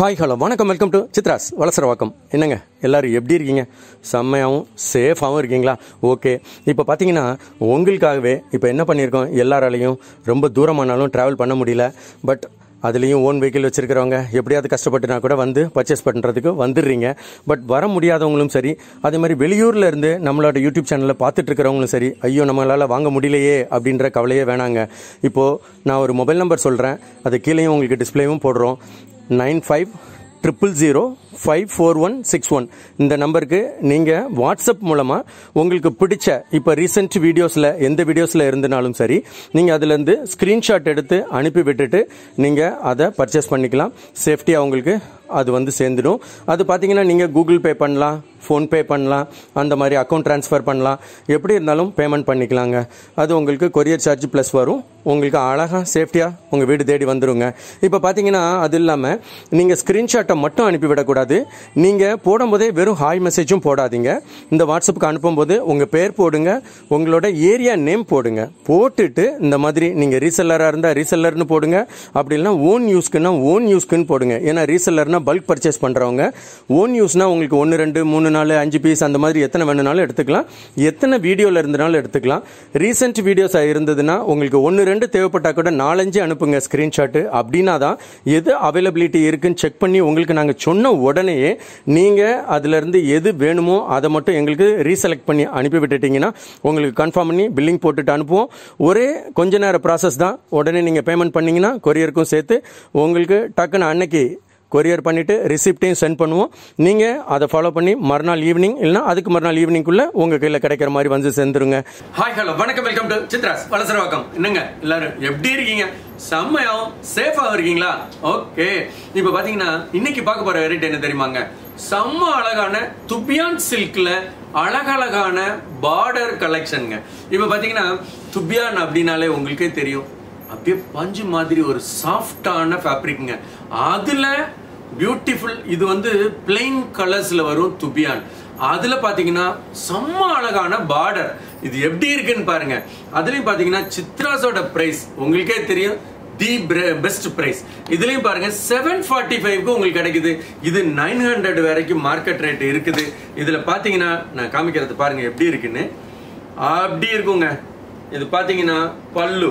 Hi hello வணக்கம் welcome to Chitra's Valasaravakkam என்னங்க எல்லாரும் எப்படி இருக்கீங்க செம்மையாகவும் சேஃபாகவும் இருக்கீங்களா ஓகே இப்போ பார்த்தீங்கன்னா உங்களுக்காகவே இப்போ என்ன பண்ணியிருக்கோம் எல்லாராலையும் ரொம்ப தூரமானாலும் ட்ராவல் பண்ண முடியல பட் அதுலேயும் ஓன் வெஹிக்கிள் வச்சிருக்கிறவங்க எப்படியாவது கஷ்டப்பட்டுனா கூட வந்து பர்ச்சேஸ் பண்ணுறதுக்கு வந்துடுறீங்க பட் வர முடியாதவங்களும் சரி அதே மாதிரி வெளியூரில் இருந்து நம்மளோட யூடியூப் சேனலில் பார்த்துட்டு இருக்கிறவங்களும் சரி ஐயோ நம்மளால் வாங்க முடியலையே அப்படின்ற கவலையே வேணாங்க இப்போது நான் ஒரு மொபைல் நம்பர் சொல்கிறேன் அது கீழேயும் உங்களுக்கு டிஸ்பிளேவும் போடுறோம் nine five triple zero five four one six one இந்த நம்பருக்கு நீங்கள் வாட்ஸ்அப் மூலமாக உங்களுக்கு பிடிச்ச இப்போ ரீசெண்ட் வீடியோஸில் எந்த வீடியோஸில் இருந்தனாலும் சரி நீங்கள் அதுலேருந்து ஸ்க்ரீன்ஷாட் எடுத்து அனுப்பி விட்டுட்டு நீங்கள் அதை பர்ச்சேஸ் பண்ணிக்கலாம் சேஃப்டியாக உங்களுக்கு அது வந்து சேர்ந்துடும் அது பார்த்தீங்கன்னா நீங்கள் கூகுள் பே பண்ணலாம் ஃபோன்பே பண்ணலாம் அந்த மாதிரி அக்கௌண்ட் ட்ரான்ஸ்ஃபர் பண்ணலாம் எப்படி இருந்தாலும் பேமெண்ட் பண்ணிக்கலாங்க அது உங்களுக்கு கொரியர் சார்ஜ் ப்ளஸ் வரும் உங்களுக்கு அழகாக சேஃப்டியாக உங்கள் வீடு தேடி வந்துருங்க இப்போ பார்த்தீங்கன்னா அது இல்லாமல் நீங்கள் ஸ்க்ரீன்ஷாட்டை மட்டும் அனுப்பிவிடக்கூடாது நீங்கள் போடும்போதே வெறும் ஹாய் மெசேஜும் போடாதீங்க இந்த வாட்ஸ்அப்புக்கு அனுப்பும்போது உங்கள் பேர் போடுங்க உங்களோட ஏரியா நேம் போடுங்க போட்டுட்டு இந்த மாதிரி நீங்கள் ரீசெல்லராக இருந்தால் ரீசெல்லர்னு போடுங்க அப்படி இல்லைனா ஓன் யூஸ்க்குன்னா ஓன் யூஸ்க்குன்னு போடுங்க ஏன்னா ரீசெல்லர்னா பல்க் பர்ச்சேஸ் பண்ணுறவங்க ஓன் யூஸ்னா உங்களுக்கு ஒன்று ரெண்டு மூணு நாலு அஞ்சு பீஸ் அந்த மாதிரி எத்தனை வேணுனாலும் எடுத்துக்கலாம் எத்தனை வீடியோவில் இருந்தனாலும் எடுத்துக்கலாம் ரீசெண்ட் வீடியோஸ் இருந்ததுன்னா உங்களுக்கு ஒன்று ரெண்டு தேவைப்பட்டா கூட நாலஞ்சு அனுப்புங்க ஸ்க்ரீன்ஷாட்டு அப்படின்னா தான் எது அவைலபிலிட்டி இருக்குன்னு செக் பண்ணி உங்களுக்கு நாங்கள் சொன்ன உடனேயே நீங்கள் அதுலேருந்து எது வேணுமோ அதை மட்டும் எங்களுக்கு ரீசெலக்ட் பண்ணி அனுப்பி விட்டுட்டீங்கன்னா உங்களுக்கு கன்ஃபார்ம் பண்ணி பில்லிங் போட்டுட்டு அனுப்புவோம் ஒரே கொஞ்ச நேர ப்ராசஸ் தான் உடனே நீங்கள் பேமெண்ட் பண்ணீங்கன்னா கொரியருக்கும் சேர்த்து உங்களுக்கு டக்குன்னு அன்னைக்கு கொரியர் பண்ணிட்டு ரிசிப்டையும் சென்ட் பண்ணுவோம் நீங்க அதை ஃபாலோ பண்ணி மறுநாள் ஈவினிங் இல்லைனா அதுக்கு மறுநாள் ஈவினிங்குள்ள உங்க கையில கிடைக்கிற மாதிரி வந்து சேர்ந்துருங்க ஹாய் ஹலோ வணக்கம் வெல்கம் டு சித்ராஸ் வளசரவாக்கம் என்னங்க எல்லாரும் எப்படி இருக்கீங்க செம்மையாவும் சேஃபா இருக்கீங்களா ஓகே இப்போ பாத்தீங்கன்னா இன்னைக்கு பார்க்க போற வெரைட்டி என்ன தெரியுமாங்க செம்ம அழகான துபியான் சில்க்ல அழகழகான பார்டர் கலெக்ஷனுங்க இப்போ பாத்தீங்கன்னா துபியான் அப்படின்னாலே உங்களுக்கே தெரியும் அப்படியே பஞ்சு மாதிரி ஒரு சாஃப்டான ஃபேப்ரிக்ங்க அதுல பியூட்டிஃபுல் இது வந்து பிளெயின் கலர்ஸ்ல வரும் துபியான் அதுல பாத்தீங்கன்னா செம்ம அழகான பார்டர் இது எப்படி இருக்குன்னு பாருங்க அதுலயும் பாத்தீங்கன்னா சித்ராஸோட பிரைஸ் உங்களுக்கே தெரியும் தி பெஸ்ட் பிரைஸ் இதுலயும் பாருங்க செவன் ஃபார்ட்டி ஃபைவ்க்கு உங்களுக்கு கிடைக்குது இது நைன் ஹண்ட்ரட் வரைக்கும் மார்க்கெட் ரேட் இருக்குது இதுல பாத்தீங்கன்னா நான் காமிக்கிறது பாருங்க எப்படி இருக்குன்னு அப்படி இருக்குங்க இது பாத்தீங்கன்னா பல்லு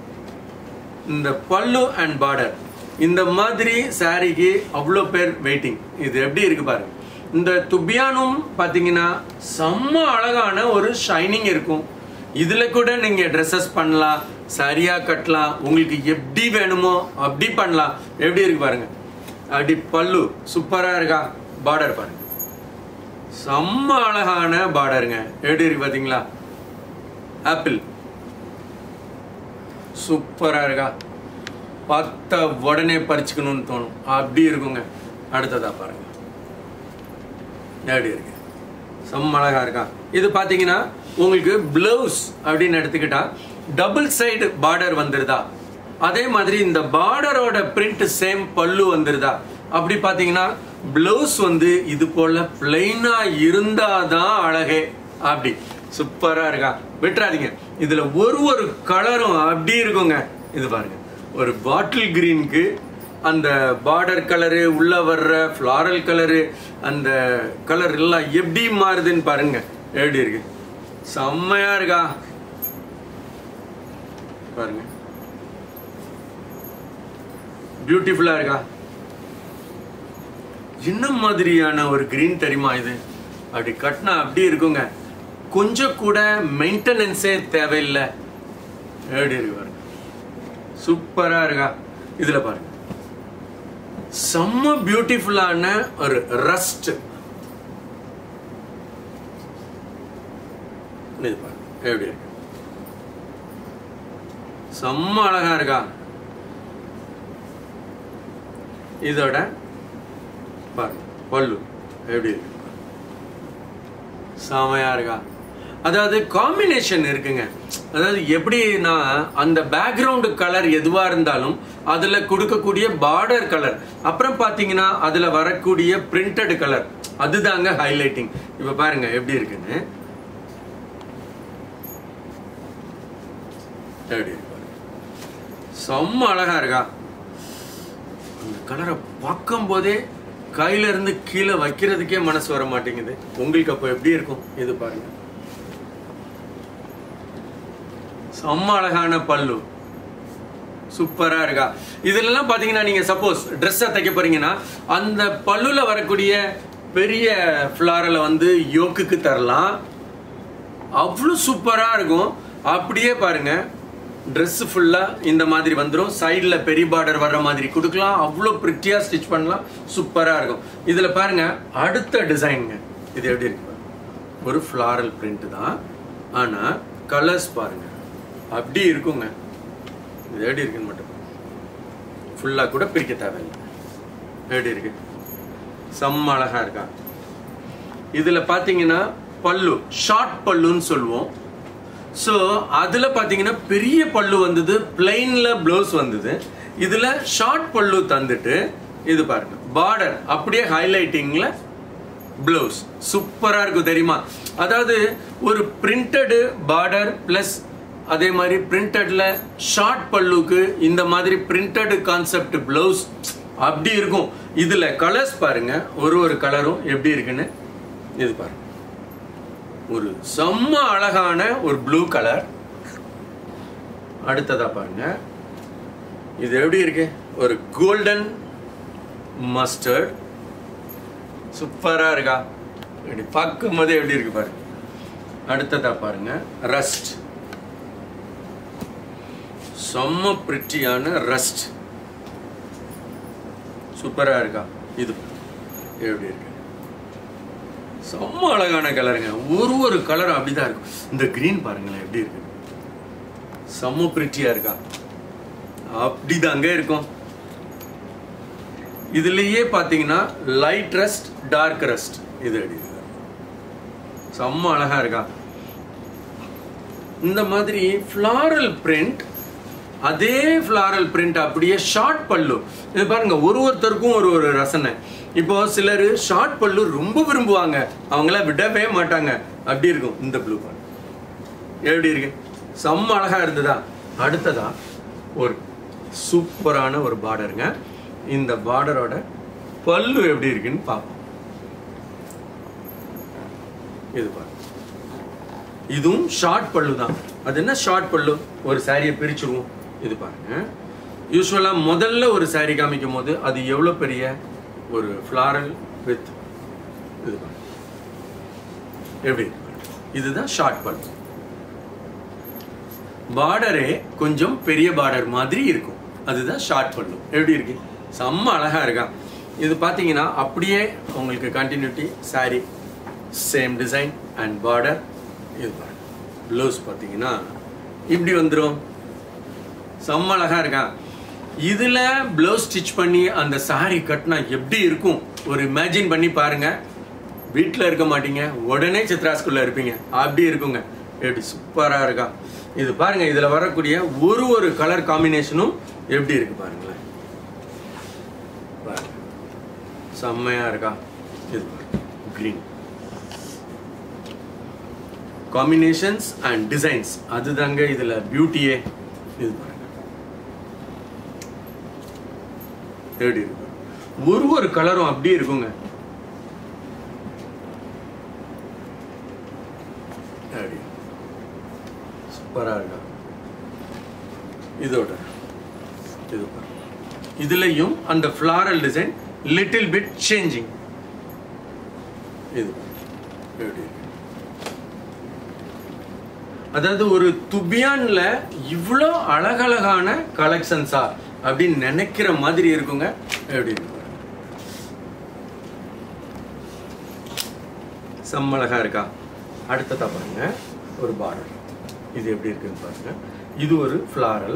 இந்த பல்லு அண்ட் பார்டர் இந்த மாதிரி சாரிக்கு அவ்வளோ பேர் வெயிட்டிங் இது எப்படி இருக்கு பாருங்க இந்த துபியானும் பார்த்தீங்கன்னா செம்ம அழகான ஒரு ஷைனிங் இருக்கும் இதுல கூட நீங்க ட்ரெஸ்ஸஸ் பண்ணலாம் சரியா கட்டலாம் உங்களுக்கு எப்படி வேணுமோ அப்படி பண்ணலாம் எப்படி இருக்கு பாருங்க அப்படி பல்லு சூப்பரா இருக்கா பார்டர் பாருங்க செம்ம அழகான பார்டருங்க எப்படி இருக்கு பாத்தீங்களா ஆப்பிள் சூப்பரா இருக்கா பார்த்த உடனே பறிச்சுக்கணும்னு தோணும் அப்படி இருக்குங்க அடுத்ததா பாருங்க எப்படி இருக்கு செம்ம அழகா இருக்கா இது பாத்தீங்கன்னா உங்களுக்கு பிளவுஸ் அப்படின்னு எடுத்துக்கிட்டா டபுள் சைடு பார்டர் வந்துருதா அதே மாதிரி இந்த பார்டரோட பிரிண்ட் சேம் பல்லு வந்துருதா அப்படி பாத்தீங்கன்னா பிளவுஸ் வந்து இது போல பிளைனா இருந்தாதான் அழகே அப்படி சூப்பரா இருக்கா விட்டுறாதீங்க இதுல ஒரு ஒரு கலரும் அப்படி இருக்குங்க இது பாருங்க ஒரு பாட்டில் கிரீனுக்கு அந்த பார்டர் கலரு உள்ள வர்ற ஃப்ளாரல் கலரு அந்த கலர் எல்லாம் எப்படி மாறுதுன்னு பாருங்க எப்படி இருக்கு செம்மையா இருக்கா பாருங்க பியூட்டிஃபுல்லா இருக்கா என்ன மாதிரியான ஒரு கிரீன் தெரியுமா இது அப்படி கட்டினா அப்படி இருக்குங்க கொஞ்சம் கூட மெயின்டெனன்ஸே தேவையில்லை எப்படி இருக்கு பாருங்க சூப்பரா இருக்கா இதுல பாருங்க செம்ம பியூட்டிஃபுல்லான ஒரு ரஸ்ட் இது பாருங்க எப்படி இருக்கு செம்ம அழகா இருக்கா இதோட பாருங்க பல்லு எப்படி இருக்கு செமையா இருக்கா அதாவது காம்பினேஷன் இருக்குங்க அதாவது எப்படின்னா அந்த பேக்ரவுண்டு கலர் எதுவா இருந்தாலும் அதுல கொடுக்கக்கூடிய பார்டர் கலர் அப்புறம் பாத்தீங்கன்னா அதுல வரக்கூடிய பிரிண்டட் கலர் அதுதாங்க ஹைலைட்டிங் இப்ப பாருங்க எப்படி இருக்குன்னு எப்படி இருக்கு பாருங்க. செம்ம அழகா இருக்கா இந்த கலரை பார்க்கும் போதே கையில இருந்து கீழே வைக்கிறதுக்கே மனசு வர மாட்டேங்குது உங்களுக்கு அப்போ எப்படி இருக்கும் இது பாருங்க செம்ம அழகான பல்லு சூப்பரா இருக்கா இதுல எல்லாம் பாத்தீங்கன்னா நீங்க சப்போஸ் ட்ரெஸ்ஸை தைக்க போறீங்கன்னா அந்த பல்லுல வரக்கூடிய பெரிய ஃபிளாரலை வந்து யோக்குக்கு தரலாம் அவ்வளோ சூப்பரா இருக்கும் அப்படியே பாருங்க Dress ஃபுல்லா இந்த மாதிரி வந்துடும் சைடில் பெரிய பார்டர் வர்ற மாதிரி கொடுக்கலாம் அவ்வளோ ப்ரிட்டியா ஸ்டிச் பண்ணலாம் சூப்பரா இருக்கும் இதுல பாருங்க அடுத்த டிசைனுங்க இது எப்படி இருக்கு பாருங்க. ஒரு ஃப்ளாரல் பிரிண்ட் தான் ஆனா கலர்ஸ் பாருங்க அப்படி இருக்குங்க இது எப்படி இருக்குன்னு மட்டும் ஃபுல்லாக கூட பிரிக்க தேவையில்லை எப்படி இருக்கு செம்ம அழகா இருக்கா இதுல பாத்தீங்கன்னா பல்லு ஷார்ட் பல்லுன்னு சொல்லுவோம் ஸோ அதுல பாத்தீங்கன்னா பெரிய பல்லு வந்தது பிளைன்ல ப்ளவுஸ் வந்தது இதுல ஷார்ட் பல்லு தந்துட்டு இது பாருங்க பார்டர் அப்படியே ஹைலைட்டிங்ல ப்ளவுஸ் சூப்பரா இருக்கும் தெரியுமா அதாவது ஒரு பிரிண்டடு பார்டர் பிளஸ் அதே மாதிரி பிரிண்டட்ல ஷார்ட் பல்லுக்கு இந்த மாதிரி பிரிண்டட் கான்செப்ட் ப்ளவுஸ் அப்படி இருக்கும் இதுல கலர்ஸ் பாருங்க ஒரு ஒரு கலரும் எப்படி இருக்குன்னு இது பாருங்க ஒரு செம்ம அழகான ஒரு ப்ளூ கலர் அடுத்ததா பாருங்க இது எப்படி இருக்கு ஒரு கோல்டன் மஸ்டர்ட் சூப்பரா இருக்கா இப்படி பார்க்கும் போதே எப்படி இருக்கு பாருங்க அடுத்ததா பாருங்க ரஸ்ட் செம்ம பிரிட்டியான ரஸ்ட் சூப்பரா இருக்கா இது எப்படி இருக்கு செம்ம அழகான கலருங்க ஒரு ஒரு கலரும் அப்படிதான் இருக்கும் இந்த கிரீன் பாருங்களேன் எப்படி இருக்கு செம்ம பிரிட்டியா இருக்கா அப்படிதாங்க இருக்கும் இதுலயே பாத்தீங்கன்னா லைட் ரஸ்ட் டார்க் ரஸ்ட் இது எப்படி இருக்கு செம்ம அழகா இருக்கா இந்த மாதிரி ஃப்ளாரல் பிரிண்ட் அதே ஃப்ளாரல் பிரிண்ட் அப்படியே ஷார்ட் பல்லு இது பாருங்க ஒரு ஒருத்தருக்கும் ஒரு ஒரு ரசனை இப்போ சிலர் ஷார்ட் பல்லு ரொம்ப விரும்புவாங்க அவங்கள விடவே மாட்டாங்க அப்படி இருக்கும் இந்த ப்ளூ பாருங்க எப்படி இருக்கு செம்ம அழகா இருந்ததா அடுத்ததா ஒரு சூப்பரான ஒரு பார்டருங்க இந்த பார்டரோட பல்லு எப்படி இருக்குன்னு பார்ப்போம் இது பாருங்க இதுவும் ஷார்ட் பல்லு தான் அது என்ன ஷார்ட் பல்லு ஒரு சாரியை பிரிச்சிருவோம் இது பாருங்க யூஸ்வலா முதல்ல ஒரு saree காமிக்கும் போது அது எவ்வளவு பெரிய ஒரு ஃப்ளாரல் வித் இது பாருங்க எப்படி இருக்கு பாருங்க. இதுதான் ஷார்ட் பல்லு பார்டரே கொஞ்சம் பெரிய பார்டர் மாதிரி இருக்கும் அதுதான் ஷார்ட் பல்லு எப்படி இருக்கு செம்ம அழகா இருக்கா இது பாத்தீங்கன்னா அப்படியே உங்களுக்கு continuity saree same design and border இது பாருங்க ப்ளவுஸ் பார்த்தீங்கன்னா இப்படி வந்துடும் செம்ம அழகா இருக்கா இதுல ப்ளவுஸ் ஸ்டிச் பண்ணி அந்த saree கட்டினா எப்படி இருக்கும் ஒரு இமேஜின் பண்ணி பாருங்க வீட்டில் இருக்க மாட்டீங்க உடனே சித்ராஸ்குள்ள இருப்பீங்க அப்படி இருக்குங்க எப்படி சூப்பரா இருக்கா இது பாருங்க இதுல வரக்கூடிய ஒரு ஒரு கலர் காம்பினேஷனும் எப்படி இருக்கு பாருங்களேன் பாருங்க செம்மையா இருக்கா இது பாருங்க கிரீன் காம்பினேஷன்ஸ் அண்ட் டிசைன்ஸ் அதுதாங்க இதுல பியூட்டியே இது பாருங்க எப்படி இருக்கு ஒரு ஒரு கலரும் அப்படியே இருக்குங்க அப்படி. சூப்பரா இருக்கா இதோட இது பாருங்க இதுலயும் அந்த floral design little bit changing இது பாருங்க. எப்படி இருக்கு அதாவது ஒரு துபியான்ல இவ்வளோ அழகழகான கலெக்ஷன்ஸா அப்படின்னு நினைக்கிற மாதிரி இருக்குங்க எப்படி இருக்கு பாருங்க. செம்ம அழகா இருக்கா அடுத்ததா பாருங்க ஒரு பார்டர் இது எப்படி இருக்குன்னு பாருங்க இது ஒரு ஃப்ளாரல்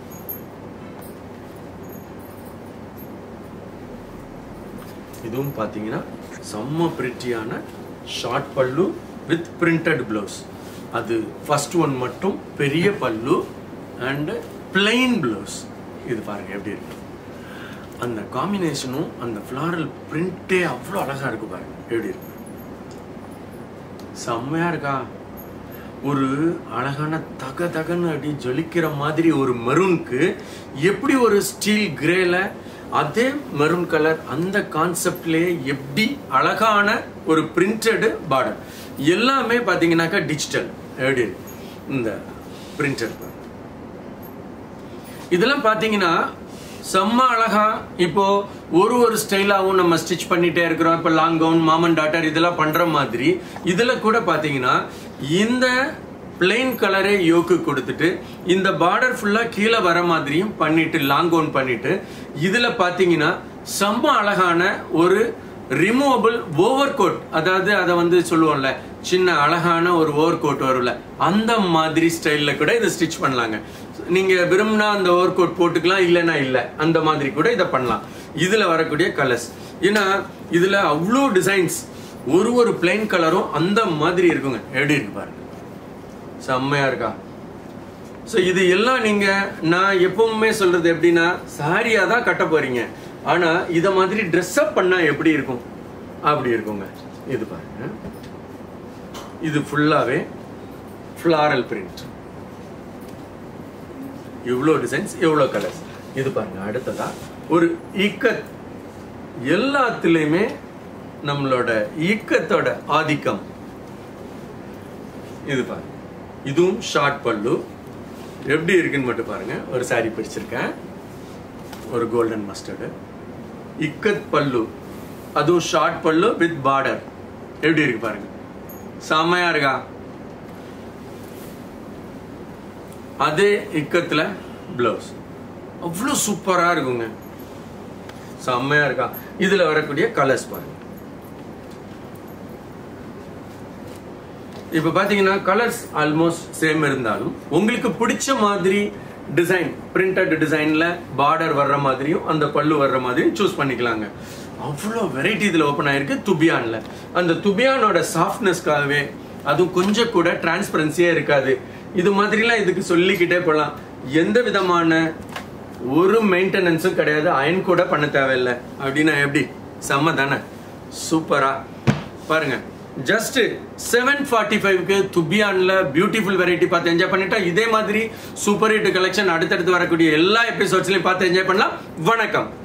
இதுவும் பார்த்தீங்கன்னா செம்ம பிரிட்டியான short pallu with printed blouse அது ஃபர்ஸ்ட் ஒன் மட்டும் பெரிய பல்லு அண்ட் பிளெயின் ப்ளவுஸ் இது பாருங்க எப்படி இருக்கு அந்த காம்பினேஷனும் அந்த ஃப்ளாரல் பிரிண்டே அவ்வளோ அழகா இருக்கு பாருங்க எப்படி இருக்கு செம்மையா இருக்கா ஒரு அழகான தக தகன்னு அப்படி ஜொலிக்கிற மாதிரி ஒரு மெரூனுக்கு எப்படி ஒரு ஸ்டீல் கிரேல அதே மெரூன் கலர் அந்த கான்செப்ட்லேயே எப்படி அழகான ஒரு பிரிண்டடு பார்டர் எல்லாமே பார்த்தீங்கன்னாக்கா டிஜிட்டல் எப்படி இருக்கு? இந்த பிரிண்டட் இதெல்லாம் பார்த்தீங்கன்னா செம்ம அழகா இப்போ ஒரு ஒரு ஸ்டைலாகவும் நம்ம ஸ்டிச் பண்ணிட்டே இருக்கிறோம் இப்போ லாங் கவுன் மாமன் டாட்டர் இதெல்லாம் பண்ற மாதிரி இதுல கூட பார்த்தீங்கன்னா இந்த பிளெயின் கலரே யோக்கு கொடுத்துட்டு இந்த பார்டர் ஃபுல்லா கீழே வர மாதிரியும் பண்ணிட்டு லாங் கவுன் பண்ணிட்டு இதுல பார்த்தீங்கன்னா செம்ம அழகான ஒரு ரிமூவபிள் ஓவர் கோட் அதாவது அதை வந்து சொல்லுவோம்ல சின்ன அழகான ஒரு ஓவர் கோட் வரும்ல அந்த மாதிரி ஸ்டைல்ல கூட இதை ஸ்டிச் பண்ணலாங்க நீங்க விரும்பினா அந்த ஓவர் கோட் போட்டுக்கலாம் இல்லைன்னா இல்ல அந்த மாதிரி கூட இதை பண்ணலாம் இதுல வரக்கூடிய கலர்ஸ் ஏன்னா இதுல அவ்வளோ டிசைன்ஸ் ஒரு ஒரு பிளைன் கலரும் அந்த மாதிரி இருக்குங்க எப்படி இருக்கு பாருங்க செம்மையா இருக்கா ஸோ இது எல்லாம் நீங்க நான் எப்பவுமே சொல்றது எப்படின்னா சாரியா தான் கட்ட போறீங்க ஆனா இத மாதிரி ட்ரெஸ் அப் பண்ணா எப்படி இருக்கும் அப்படி இருக்குங்க இது பாருங்க இது ஃபுல்லாவே ஃப்ளாரல் பிரிண்ட் இவ்வளோ டிசைன்ஸ் எவ்வளோ கலர்ஸ் இது பாருங்க அடுத்ததா ஒரு இக்கத் எல்லாத்துலேயுமே நம்மளோட இக்கத்தோட ஆதிக்கம் இது பாருங்க இதுவும் ஷார்ட் பல்லு எப்படி இருக்குன்னு மட்டும் பாருங்க ஒரு saree பிடிச்சிருக்கேன் ஒரு கோல்டன் மஸ்டர்டு இக்கத் பல்லு அதுவும் ஷார்ட் பல்லு வித் பார்டர் எப்படி இருக்கு பாருங்க செம்மையா இருக்கா அதே இக்கத்துல பிளவுஸ் அவ்வளோ சூப்பரா இருக்குங்க செம்மையா இருக்கா இதுல வரக்கூடிய கலர்ஸ் பாருங்க இப்ப பாத்தீங்கன்னா கலர்ஸ் ஆல்மோஸ்ட் சேம் இருந்தாலும் உங்களுக்கு பிடிச்ச மாதிரி டிசைன் பிரிண்டட் டிசைன்ல பார்டர் வர்ற மாதிரியும் அந்த பல்லு வர்ற மாதிரியும் சூஸ் பண்ணிக்கலாங்க அவ்வளோ வெரைட்டி இதுல ஓப்பன் ஆயிருக்கு துபியான்ல அந்த துபியானோட சாஃப்ட்னஸ்க்காகவே அதுவும் கொஞ்சம் கூட டிரான்ஸ்பரன்சியே இருக்காது இது மாதிரிலாம் இதுக்கு சொல்லிக்கிட்டே போகலாம் எந்த விதமான ஒரு மெயின்டெனன்ஸும் கிடையாது அயன் கூட பண்ண தேவையில்லை அப்படின்னா எப்படி செம்ம தானே சூப்பரா பாருங்க ஜஸ்ட் செவன் ஃபார்ட்டி ஃபைவ்க்கு துபியான்ல பியூட்டிஃபுல் வெரைட்டி பார்த்து என்ஜாய் பண்ணிட்டா இதே மாதிரி சூப்பர் ஹிட் கலெக்ஷன் அடுத்தடுத்து வரக்கூடிய எல்லா எபிசோட்ஸ்லையும் பார்த்து என்ஜாய் பண்ணலாம் வணக்கம்